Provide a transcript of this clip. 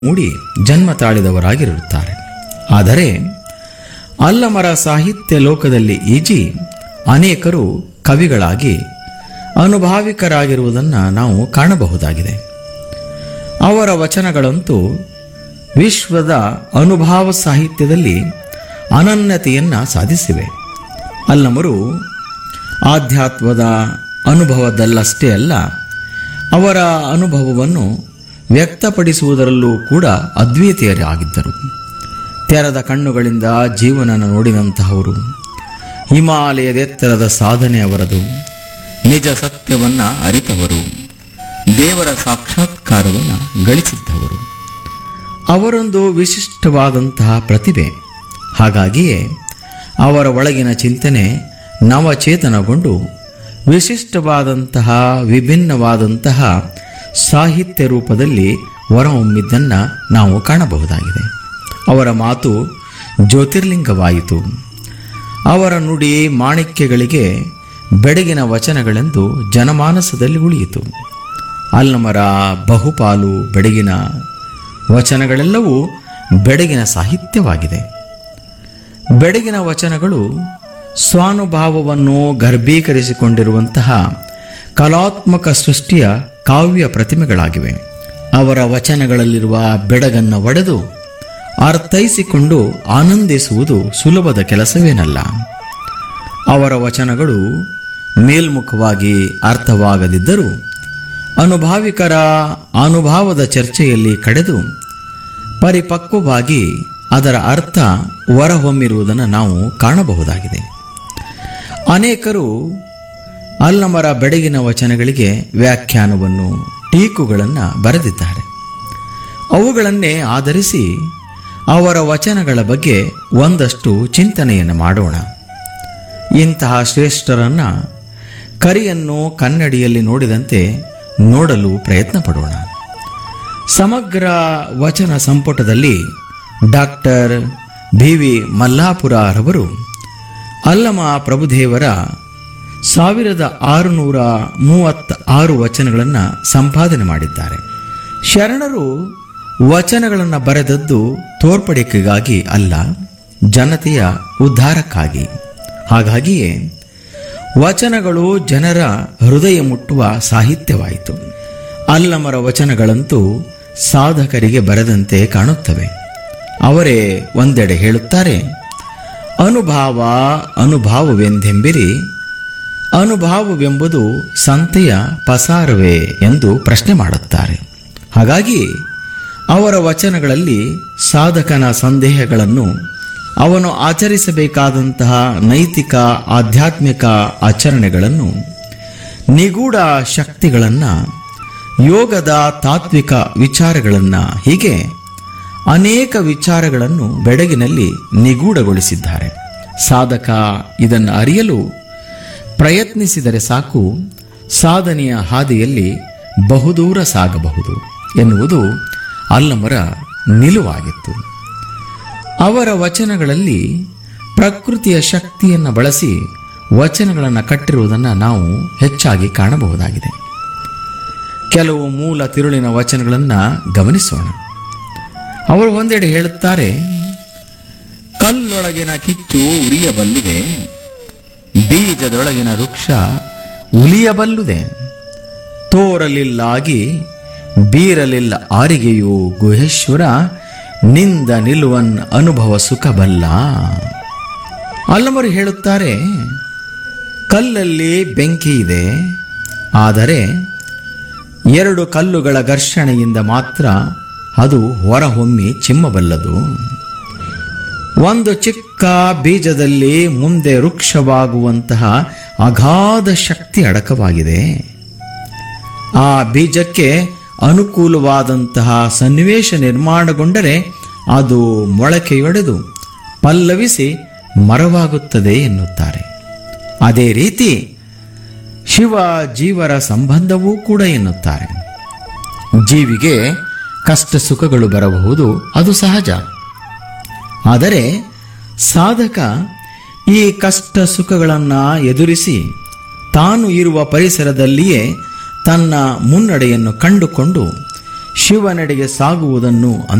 ಮೂಡಿ ಜನ್ಮ ತಾಳಿದವರಾಗಿರುತ್ತಾರೆ ಆದರೆ ಅಲ್ಲಮರ ಸಾಹಿತ್ಯ ಲೋಕದಲ್ಲಿ ಈಜಿ ಅನೇಕರು ಕವಿಗಳಾಗಿ ಅನುಭಾವಿಕರಾಗಿರುವುದನ್ನು ನಾವು ಕಾಣಬಹುದಾಗಿದೆ ಅವರ ವಚನಗಳಂತೂ ವಿಶ್ವದ ಅನುಭಾವ ಸಾಹಿತ್ಯದಲ್ಲಿ ಅನನ್ಯತೆಯನ್ನು ಸಾಧಿಸಿವೆ ಅಲ್ಲಮರು ಆಧ್ಯಾತ್ಮದ ಅನುಭವದಲ್ಲಷ್ಟೇ ಅಲ್ಲ ಅವರ ಅನುಭವವನ್ನು ವ್ಯಕ್ತಪಡಿಸುವುದರಲ್ಲೂ ಕೂಡ ಅದ್ವಿತೀಯರಾಗಿದ್ದರು ತೆರೆದ ಕಣ್ಣುಗಳಿಂದ ಜೀವನ ನೋಡಿದಂತಹವರು ಹಿಮಾಲಯದೆತ್ತರದ ಸಾಧನೆ ಅವರದು ನಿಜ ಸತ್ಯವನ್ನ ಅರಿತವರು ದೇವರ ಸಾಕ್ಷಾತ್ಕಾರವನ್ನು ಗಳಿಸಿದ್ದವರು ಅವರೊಂದು ವಿಶಿಷ್ಟವಾದಂತಹ ಪ್ರತಿಭೆ ಹಾಗಾಗಿಯೇ ಅವರ ಒಳಗಿನ ಚಿಂತನೆ ನವಚೇತನಗೊಂಡು ವಿಶಿಷ್ಟವಾದಂತಹ ವಿಭಿನ್ನವಾದಂತಹ ಸಾಹಿತ್ಯ ರೂಪದಲ್ಲಿ ಹೊರಹೊಮ್ಮಿದ್ದನ್ನು ನಾವು ಕಾಣಬಹುದಾಗಿದೆ ಅವರ ಮಾತು ಜ್ಯೋತಿರ್ಲಿಂಗವಾಯಿತು ಅವರ ನುಡಿ ಮಾಣಿಕ್ಯಗಳಿಗೆ ಬೆಡಗಿನ ವಚನಗಳೆಂದು ಜನಮಾನಸದಲ್ಲಿ ಉಳಿಯಿತು ಅಲ್ಲಮರ ಬಹುಪಾಲು ಬೆಡಗಿನ ವಚನಗಳೆಲ್ಲವೂ ಬೆಡಗಿನ ಸಾಹಿತ್ಯವಾಗಿದೆ ಬೆಡಗಿನ ವಚನಗಳು ಸ್ವಾನುಭಾವವನ್ನು ಗರ್ಭೀಕರಿಸಿಕೊಂಡಿರುವಂತಹ ಕಲಾತ್ಮಕ ಸೃಷ್ಟಿಯ ಕಾವ್ಯ ಪ್ರತಿಮೆಗಳಾಗಿವೆ ಅವರ ವಚನಗಳಲ್ಲಿರುವ ಬೆಡಗನ್ನು ಒಡೆದು ಅರ್ಥೈಸಿಕೊಂಡು ಆನಂದಿಸುವುದು ಸುಲಭದ ಕೆಲಸವೇನಲ್ಲ ಅವರ ವಚನಗಳು ಮೇಲ್ಮುಖವಾಗಿ ಅರ್ಥವಾಗದಿದ್ದರೂ ಅನುಭಾವಿಕರ ಅನುಭಾವದ ಚರ್ಚೆಯಲ್ಲಿ ಕಡೆದು ಪರಿಪಕ್ವವಾಗಿ ಅದರ ಅರ್ಥ ಹೊರಹೊಮ್ಮಿರುವುದನ್ನು ನಾವು ಕಾಣಬಹುದಾಗಿದೆ ಅನೇಕರು ಅಲ್ಲಮರ ಬೆಡಗಿನ ವಚನಗಳಿಗೆ ವ್ಯಾಖ್ಯಾನವನ್ನು ಟೀಕುಗಳನ್ನು ಬರೆದಿದ್ದಾರೆ ಅವುಗಳನ್ನೇ ಆಧರಿಸಿ ಅವರ ವಚನಗಳ ಬಗ್ಗೆ ಒಂದಷ್ಟು ಚಿಂತನೆಯನ್ನು ಮಾಡೋಣ ಇಂತಹ ಶ್ರೇಷ್ಠರನ್ನ ಕರಿಯನ್ನು ಕನ್ನಡಿಯಲ್ಲಿ ನೋಡಿದಂತೆ ನೋಡಲು ಪ್ರಯತ್ನ ಪಡೋಣ ಸಮಗ್ರ ವಚನ ಸಂಪುಟದಲ್ಲಿ ಡಾಕ್ಟರ್ ಬಿ ವಿ ಮಲ್ಲಾಪುರರವರು ಅಲ್ಲಮ ಪ್ರಭುದೇವರ ಸಾವಿರದ ಆರುನೂರ ಮೂವತ್ತ ಆರು ವಚನಗಳನ್ನು ಸಂಪಾದನೆ ಮಾಡಿದ್ದಾರೆ ಶರಣರು ವಚನಗಳನ್ನು ಬರೆದದ್ದು ತೋರ್ಪಡಿಕೆಗಾಗಿ ಅಲ್ಲ ಜನತೆಯ ಉದ್ಧಾರಕ್ಕಾಗಿ ಹಾಗಾಗಿಯೇ ವಚನಗಳು ಜನರ ಹೃದಯ ಮುಟ್ಟುವ ಸಾಹಿತ್ಯವಾಯಿತು ಅಲ್ಲಮರ ವಚನಗಳಂತೂ ಸಾಧಕರಿಗೆ ಬರೆದಂತೆ ಕಾಣುತ್ತವೆ ಅವರೇ ಒಂದೆಡೆ ಹೇಳುತ್ತಾರೆ ಅನುಭಾವ ಅನುಭಾವವೆಂದೆಂಬಿರಿ ಅನುಭಾವವೆಂಬುದು ಸಂತೆಯ ಪಸಾರವೇ ಎಂದು ಪ್ರಶ್ನೆ ಮಾಡುತ್ತಾರೆ ಹಾಗಾಗಿ ಅವರ ವಚನಗಳಲ್ಲಿ ಸಾಧಕನ ಸಂದೇಹಗಳನ್ನು ಅವನು ಆಚರಿಸಬೇಕಾದಂತಹ ನೈತಿಕ ಆಧ್ಯಾತ್ಮಿಕ ಆಚರಣೆಗಳನ್ನು ನಿಗೂಢ ಶಕ್ತಿಗಳನ್ನು ಯೋಗದ ತಾತ್ವಿಕ ವಿಚಾರಗಳನ್ನು ಹೀಗೆ ಅನೇಕ ವಿಚಾರಗಳನ್ನು ಬೆಡಗಿನಲ್ಲಿ ನಿಗೂಢಗೊಳಿಸಿದ್ದಾರೆ ಸಾಧಕ ಇದನ್ನು ಅರಿಯಲು ಪ್ರಯತ್ನಿಸಿದರೆ ಸಾಕು ಸಾಧನೆಯ ಹಾದಿಯಲ್ಲಿ ಬಹುದೂರ ಸಾಗಬಹುದು ಎನ್ನುವುದು ಅಲ್ಲಮರ ನಿಲುವಾಗಿತ್ತು ಅವರ ವಚನಗಳಲ್ಲಿ ಪ್ರಕೃತಿಯ ಶಕ್ತಿಯನ್ನು ಬಳಸಿ ವಚನಗಳನ್ನು ಕಟ್ಟಿರುವುದನ್ನು ನಾವು ಹೆಚ್ಚಾಗಿ ಕಾಣಬಹುದಾಗಿದೆ ಕೆಲವು ಮೂಲ ತಿರುಳಿನ ವಚನಗಳನ್ನು ಗಮನಿಸೋಣ ಅವರು ಒಂದೆಡೆ ಹೇಳುತ್ತಾರೆ ಕಲ್ಲೊಳಗಿನ ಕಿಚ್ಚು ಉರಿಯಬಲ್ಲುದೆ ಬೀಜದೊಳಗಿನ ವೃಕ್ಷ ಉಲಿಯಬಲ್ಲುದೆ ತೋರಲಿಲ್ಲಾಗಿ ಬೀರಲಿಲ್ಲ ಆರಿಗೆಯು ಗುಹೇಶ್ವರ ನಿಂದ ನಿಲುವನ್ ಅನುಭವ ಸುಖಬಲ್ಲ ಅಲ್ಲಮರು ಹೇಳುತ್ತಾರೆ ಕಲ್ಲಲ್ಲಿ ಬೆಂಕಿ ಇದೆ ಆದರೆ ಎರಡು ಕಲ್ಲುಗಳ ಘರ್ಷಣೆಯಿಂದ ಮಾತ್ರ ಅದು ಹೊರಹೊಮ್ಮಿ ಚಿಮ್ಮಬಲ್ಲದು ಒಂದು ಚಿಕ್ಕ ಬೀಜದಲ್ಲಿ ಮುಂದೆ ವೃಕ್ಷವಾಗುವಂತಹ ಅಗಾಧ ಶಕ್ತಿ ಅಡಕವಾಗಿದೆ ಆ ಬೀಜಕ್ಕೆ ಅನುಕೂಲವಾದಂತಹ ಸನ್ನಿವೇಶ ನಿರ್ಮಾಣಗೊಂಡರೆ ಅದು ಮೊಳಕೆಯೊಡೆದು ಪಲ್ಲವಿಸಿ ಮರವಾಗುತ್ತದೆ ಎನ್ನುತ್ತಾರೆ ಅದೇ ರೀತಿ ಶಿವ ಜೀವರ ಸಂಬಂಧವೂ ಕೂಡ ಎನ್ನುತ್ತಾರೆ ಜೀವಿಗೆ ಕಷ್ಟ ಸುಖಗಳು ಬರಬಹುದು ಅದು ಸಹಜ ಆದರೆ ಸಾಧಕ ಈ ಕಷ್ಟ ಸುಖಗಳನ್ನು ಎದುರಿಸಿ ತಾನು ಇರುವ ಪರಿಸರದಲ್ಲಿಯೇ ತನ್ನ ಮುನ್ನಡೆಯನ್ನು ಕಂಡುಕೊಂಡು ಶಿವನೆಡೆಗೆ ಸಾಗುವುದನ್ನು